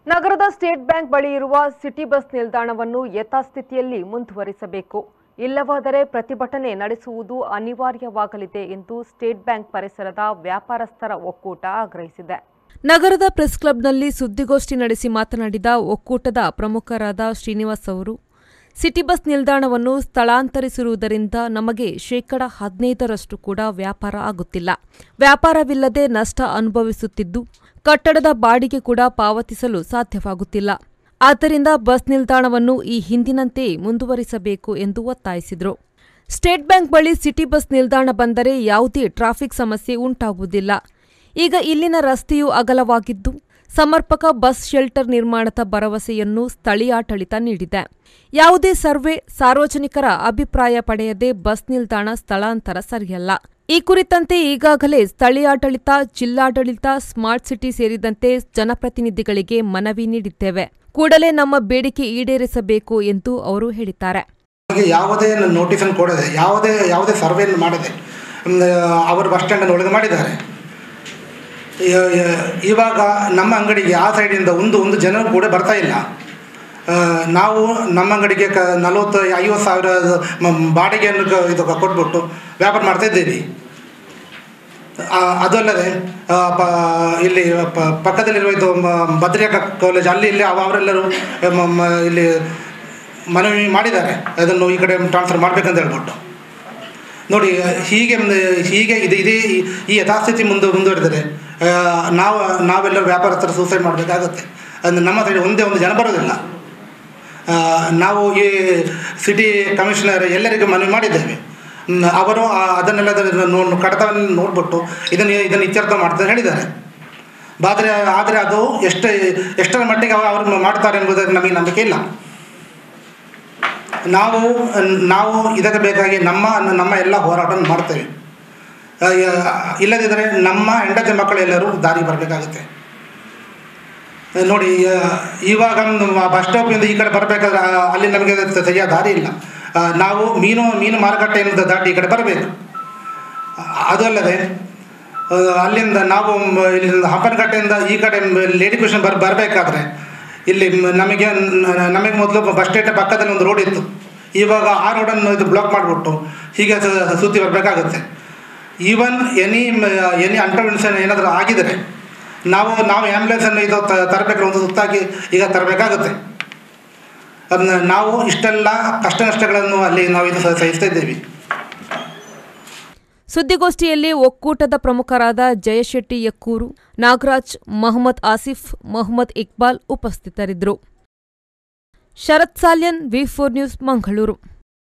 ನಗರದ state bank ಬಳಿ ಇರುವ ಸಿಟಿ ಬಸ್ ನಿಲ್ದಾಣವನ್ನು ಯಥಾಸ್ಥಿತಿಯಲ್ಲಿ ಮುಂದುವರಿಸಬೇಕು ಇಲ್ಲವಾದರೆ ಪ್ರತಿಭಟನೆ ನಡೆಸುವುದು ಅನಿವಾರ್ಯವಾಗಲಿದೆ ಎಂದು ಸ್ಟೇಟ್ ಬ್ಯಾಂಕ್ ಪರಿಸರದ ವ್ಯಾಪಾರಸ್ಥರ ಒಕ್ಕೂಟ ಆಗ್ರಹಿಸಿದೆ ನಗರದ ಪ್ರೆಸ್ ಕ್ಲಬ್ನಲ್ಲಿ ಸುದ್ದಿಗೋಷ್ಠಿ ನಡೆಸಿ ಮಾತನಾಡಿದ ಒಕ್ಕೂಟದ ಪ್ರಮುಖರಾದ ಶ್ರೀನಿವಾಸ್ ಅವರು ಸಿಟಿ ಬಸ್ ನಿಲ್ದಾಣವನ್ನು ಸ್ಥಳಾಂತರಿಸಿರುವುದರಿಂದ ನಮಗೆ ಶೇಕಡ ಹದಿನೈದರಷ್ಟು ಕೂಡ ವ್ಯಾಪಾರ ಆಗುತ್ತಿಲ್ಲ ವ್ಯಾಪಾರವಿಲ್ಲದೆ ನಷ್ಟ ಅನುಭವಿಸುತ್ತಿದ್ದು ಕಟ್ಟಡದ ಬಾಡಿಗೆ ಕೂಡ ಪಾವತಿಸಲು ಸಾಧ್ಯವಾಗುತ್ತಿಲ್ಲ ಆದ್ದರಿಂದ ಬಸ್ ನಿಲ್ದಾಣವನ್ನು ಈ ಹಿಂದಿನಂತೆಯೇ ಮುಂದುವರಿಸಬೇಕು ಎಂದು ಒತ್ತಾಯಿಸಿದರು ಸ್ಟೇಟ್ ಬ್ಯಾಂಕ್ ಬಳಿ ಸಿಟಿ ಬಸ್ ನಿಲ್ದಾಣ ಬಂದರೆ ಯಾವುದೇ ಟ್ರಾಫಿಕ್ ಸಮಸ್ಯೆ ಉಂಟಾಗುವುದಿಲ್ಲ ಈಗ ಇಲ್ಲಿನ ರಸ್ತೆಯು ಅಗಲವಾಗಿದ್ದು ಸಮರ್ಪಕ ಬಸ್ ಶೆಲ್ಟರ್ ನಿರ್ಮಾಣದ ಭರವಸೆಯನ್ನು ಸ್ಥಳೀಯಾಡಳಿತ ನೀಡಿದೆ ಯಾವುದೇ ಸರ್ವೆ ಸಾರ್ವಜನಿಕರ ಅಭಿಪ್ರಾಯ ಪಡೆಯದೆ ಬಸ್ ನಿಲ್ದಾಣ ಸ್ಥಳಾಂತರ ಸರಿಯಲ್ಲ ಈ ಕುರಿತಂತೆ ಈಗಾಗಲೇ ಸ್ಥಳೀಯಾಡಳಿತ ಜಿಲ್ಲಾಡಳಿತ ಸ್ಮಾರ್ಟ್ ಸಿಟಿ ಸೇರಿದಂತೆ ಜನಪ್ರತಿನಿಧಿಗಳಿಗೆ ಮನವಿ ನೀಡಿದ್ದೇವೆ ಕೂಡಲೇ ನಮ್ಮ ಬೇಡಿಕೆ ಈಡೇರಿಸಬೇಕು ಎಂದು ಅವರು ಹೇಳಿದ್ದಾರೆ ಹಾಗೆ ಯಾವುದೇ ನೋಟಿಸನ್ನು ಕೊಡದೆ ಯಾವುದೇ ಯಾವುದೇ ಸರ್ವೆಯನ್ನು ಮಾಡದೆ ಮ್, ಅವರು ಬಸ್ ಸ್ಟ್ಯಾಂಡನ್ನು ಒಳಗೆ ಮಾಡಿದ್ದಾರೆ ಇ- ಇ- ಇವಾಗ ನಮ್ಮ ಅಂಗಡಿಗೆ ಆ ಸೈಡಿಂದ ಒಂದು ಒಂದು ಜನ ಕೂಡ ಬರ್ತಾ ಇಲ್ಲ ಆ, ನಾವು ನಮ್ಮ ಅಂಗಡಿಗೆ ಕ ನಲವತ್ತು ಐವತ್ತು ಸಾವಿರ ಮ- ಬಾಡಿಗೆಯನ್ನು ಕ- ಇದು ಕ- ಕೊಟ್ಬಿಟ್ಟು ವ್ಯಾಪಾರ ಮಾಡ್ತಾ ಇದ್ದೀವಿ ಆ, ಅದು ಅಲ್ಲದೆ ಆ, ಪ ಇಲ್ಲಿ ಪ- ಪಕ್ಕದಲ್ಲಿರುವ ಇದು ಮ- ಭದ್ರಿಯಾ ಕಾಲೇಜ್ ಅಲ್ಲಿ ಇಲ್ಲಿ ಅವ- ಅವರೆಲ್ಲರೂ ಮ- ಮ- ಇಲ್ಲಿ ಮನವಿ ಮಾಡಿದ್ದಾರೆ ಅದನ್ನು ಈ ಕಡೆ ಟ್ರಾನ್ಸ್ಫರ್ ಮಾಡಬೇಕಂತ ಹೇಳ್ಬಿಟ್ಟು ನೋಡಿ ಹೀಗೆ ಮ್- ಹೀಗೆ ಇದು ಇದೇ ಈ- ಈ ಯಥಾಸ್ಥಿತಿ ಮುಂದೆ ಮುಂದುವರೆದರೆ ಆ, ನಾವು ನಾವೆಲ್ಲರೂ ವ್ಯಾಪಾರಸ್ಥರು ಸೂಸೈಡ್ ಮಾಡಬೇಕಾಗುತ್ತೆ ಅಂದರೆ ನಮ್ಮ ಸೈಡ್ ಒಂದೇ ಒಂದು ಜನ ಬರೋದಿಲ್ಲ ಆ, ನಾವು ಈ ಸಿಟಿ ಕಮಿಷನರ್ ಎಲ್ಲರಿಗೂ ಮನವಿ ಮಾಡಿದ್ದೇವೆ ಮ್, ಅವರು ಆ- ಅದನ್ನೆಲ್ಲ ಅದನ್ನ ನೋ- ಕಡತವನ್ನು ನೋಡಿಬಿಟ್ಟು ಇದನ್ನು ಇದನ್ನು ಇತ್ಯರ್ಥ ಮಾಡ್ತಾರೆ ಹೇಳಿದ್ದಾರೆ ಆದರೆ ಆದರೆ ಅದು ಎಷ್ಟು ಎಷ್ಟರ ಮಟ್ಟಿಗೆ ಅವ- ಅವರು ಮಾಡ್ತಾರೆ ಎಂಬುದಕ್ಕೆ ನಮಗೆ ನಂಬಿಕೆ ಇಲ್ಲ ನಾವು ನಾವು ಇದಕ್ಕೆ ಬೇಕಾಗಿ ನಮ್ಮ ನಮ್ಮ ಎಲ್ಲ ಹೋರಾಟವನ್ನು ಮಾಡ್ತೇವೆ ಆ, ಯ- ಇಲ್ಲದಿದ್ದರೆ ನಮ್ಮ ಹೆಂಡತಿ ಮಕ್ಕಳು ಎಲ್ಲರೂ ದಾರಿ ಬರಬೇಕಾಗುತ್ತೆ ನೋಡಿ ಆ, ಇವಾಗ ಬಸ್ ಸ್ಟಾಪಿಂದ ಈ ಕಡೆ ಬರಬೇಕಾದ್ರೆ ಆ, ಅಲ್ಲಿ ನಮಗೆ ಸರಿಯಾದ ದಾರಿ ಇಲ್ಲ ಆ, ನಾವು ಮೀನು ಮೀನು ಮಾರುಕಟ್ಟೆಯಿಂದ ದಾಟಿ ಈ ಕಡೆ ಬರಬೇಕು ಅದು ಅಲ್ಲದೆ ಆ, ಅಲ್ಲಿಂದ ನಾವು ಮ- ಇಲ್ಲಿಂದ ಹಂಪನಕಟ್ಟೆಯಿಂದ ಈ ಕಡೆ ಲೇಡಿ ಕ್ವೆಶನ್ ಬರ್ ಬರಬೇಕಾದ್ರೆ ಇಲ್ಲಿ ಮ- ನಮಗೆ ನ- ನಮಗೆ ಮೊದಲು ಬಸ್ ಸ್ಟೇಟ್ ಪಕ್ಕದಲ್ಲಿ ಒಂದು ರೋಡ್ ಇತ್ತು ಇವಾಗ ಆ ರೋಡನ್ನು ಇದು ಬ್ಲಾಕ್ ಮಾಡಿಬಿಟ್ಟು ಹೀಗೆ ಸ- ಸುತ್ತಿ ಬರಬೇಕಾಗುತ್ತೆ ಈವನ್ ಎನಿ ಎನಿ ಅಂಟರ್ವೆನ್ಷನ್ ಏನಾದರೂ ಆಗಿದರೆ ನಾವು ನಾವು ಆ್ಯಂಬುಲೆನ್ಸನ್ನು ಇದು ತ- ತರಬೇಕಾದ್ರೆ ಒಂದು ಸುತ್ತಾಗಿ ಈಗ ತರಬೇಕಾಗುತ್ತೆ ಅದನ್ನ ನಾವು ಇಷ್ಟೆಲ್ಲ ಕಷ್ಟ ನಷ್ಟಗಳನ್ನು ಅಲ್ಲಿ ನಾವು ಇದು ಸ- ಸಹಿಸ್ತಾ ಇದ್ದೇವೆ ಸುದ್ದಿಗೋಷ್ಠಿಯಲ್ಲಿ ಒಕ್ಕೂಟದ ಪ್ರಮುಖರಾದ ಜಯಶೆಟ್ಟಿ ಯಕ್ಕೂರು ನಾಗರಾಜ್ ಮೊಹಮ್ಮದ್ ಆಸಿಫ್ ಮೊಹಮ್ಮದ್ ಇಕ್ಬಾಲ್ ಉಪಸ್ಥಿತರಿದ್ದರು Sharath Salian V four news Mangaluru